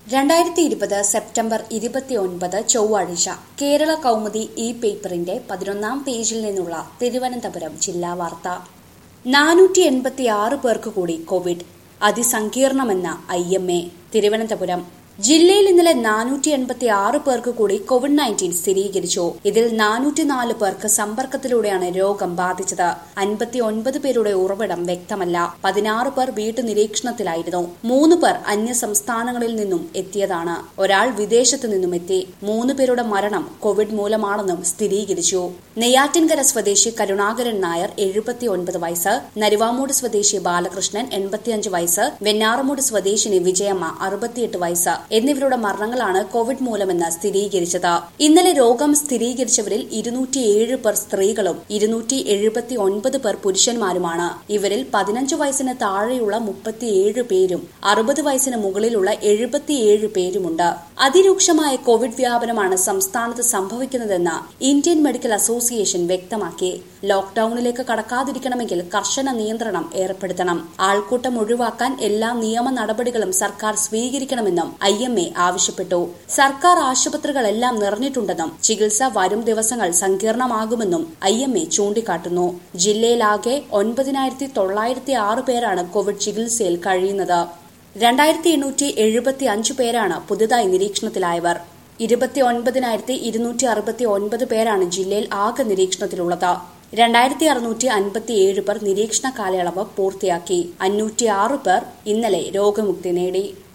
രണ്ടായിരത്തി ഇരുപത് സെപ്റ്റംബർ ഇരുപത്തിയൊൻപത് ചൊവ്വാഴ്ച കേരള കൗമുദി ഇ പേപ്പറിന്റെ പതിനൊന്നാം പേജിൽ നിന്നുള്ള തിരുവനന്തപുരം ജില്ലാ വാർത്ത നാനൂറ്റി എൺപത്തി ആറ് പേർക്ക് കൂടി കോവിഡ് അതിസങ്കീർണമെന്ന ഐ എം എ തിരുവനന്തപുരം ജില്ലയിൽ ഇന്നലെ നാനൂറ്റി എൺപത്തി ആറ് പേർക്ക് കൂടി കോവിഡ് നയൻറ്റീൻ സ്ഥിരീകരിച്ചു ഇതിൽ നാനൂറ്റിനാല് പേർക്ക് സമ്പർക്കത്തിലൂടെയാണ് രോഗം ബാധിച്ചത് അൻപത്തി ഒൻപത് പേരുടെ ഉറവിടം വ്യക്തമല്ല പതിനാറ് പേർ വീട്ടുനിരീക്ഷണത്തിലായിരുന്നു മൂന്ന് പേർ അന്യ സംസ്ഥാനങ്ങളിൽ നിന്നും എത്തിയതാണ് ഒരാൾ വിദേശത്തു നിന്നും എത്തി മൂന്ന് പേരുടെ മരണം കോവിഡ് മൂലമാണെന്നും സ്ഥിരീകരിച്ചു നെയ്യാറ്റിൻകര സ്വദേശി കരുണാകരൻ നായർ എഴുപത്തി ഒൻപത് വയസ്സ് നരുവാമൂട് സ്വദേശി ബാലകൃഷ്ണൻ എൺപത്തിയഞ്ച് വയസ്സ് വെഞ്ഞാറമൂട് സ്വദേശിനി വിജയമ്മ അറുപത്തിയെട്ട് വയസ്സ് എന്നിവരുടെ മരണങ്ങളാണ് കോവിഡ് മൂലമെന്ന് സ്ഥിരീകരിച്ചത് ഇന്നലെ രോഗം സ്ഥിരീകരിച്ചവരിൽ ഇരുന്നൂറ്റിയേഴ് പേർ സ്ത്രീകളും ഇരുന്നൂറ്റി എഴുപത്തി ഒൻപത് പേർ പുരുഷന്മാരുമാണ് ഇവരിൽ പതിനഞ്ച് വയസ്സിന് താഴെയുള്ള മുപ്പത്തിയേഴ് പേരും അറുപത് വയസ്സിന് മുകളിലുള്ള എഴുപത്തിയേഴ് പേരുമുണ്ട് അതിരൂക്ഷമായ കോവിഡ് വ്യാപനമാണ് സംസ്ഥാനത്ത് സംഭവിക്കുന്നതെന്ന് ഇന്ത്യൻ മെഡിക്കൽ അസോസിയേഷൻ വ്യക്തമാക്കി ലോക്ഡൌണിലേക്ക് കടക്കാതിരിക്കണമെങ്കിൽ കർശന നിയന്ത്രണം ഏർപ്പെടുത്തണം ആൾക്കൂട്ടം ഒഴിവാക്കാൻ എല്ലാ നിയമ നടപടികളും സർക്കാർ സ്വീകരിക്കണമെന്നും ഐ എം എ ആവശ്യപ്പെട്ടു സർക്കാർ ആശുപത്രികളെല്ലാം നിറഞ്ഞിട്ടുണ്ടെന്നും ചികിത്സ വരും ദിവസങ്ങൾ സങ്കീർണമാകുമെന്നും ഐ എം എ ചൂണ്ടിക്കാട്ടുന്നു ജില്ലയിലാകെ ഒൻപതിനായിരത്തി തൊള്ളായിരത്തി ആറ് പേരാണ് കോവിഡ് ചികിത്സയിൽ കഴിയുന്നത് രണ്ടായിരത്തി എണ്ണൂറ്റി എഴുപത്തി അഞ്ച് പേരാണ് പുതുതായി നിരീക്ഷണത്തിലായവർ ഇരുപത്തി ഒൻപതിനായിരത്തി ഇരുന്നൂറ്റി അറുപത്തി ഒൻപത് പേരാണ് ജില്ലയിൽ ആകെ നിരീക്ഷണത്തിലുള്ളത് രണ്ടായിരത്തി അറുന്നൂറ്റി അൻപത്തിയേഴ് പേർ നിരീക്ഷണ കാലയളവ് പൂർത്തിയാക്കി അഞ്ഞൂറ്റി ആറ് പേർ ഇന്നലെ രോഗമുക്തി നേടി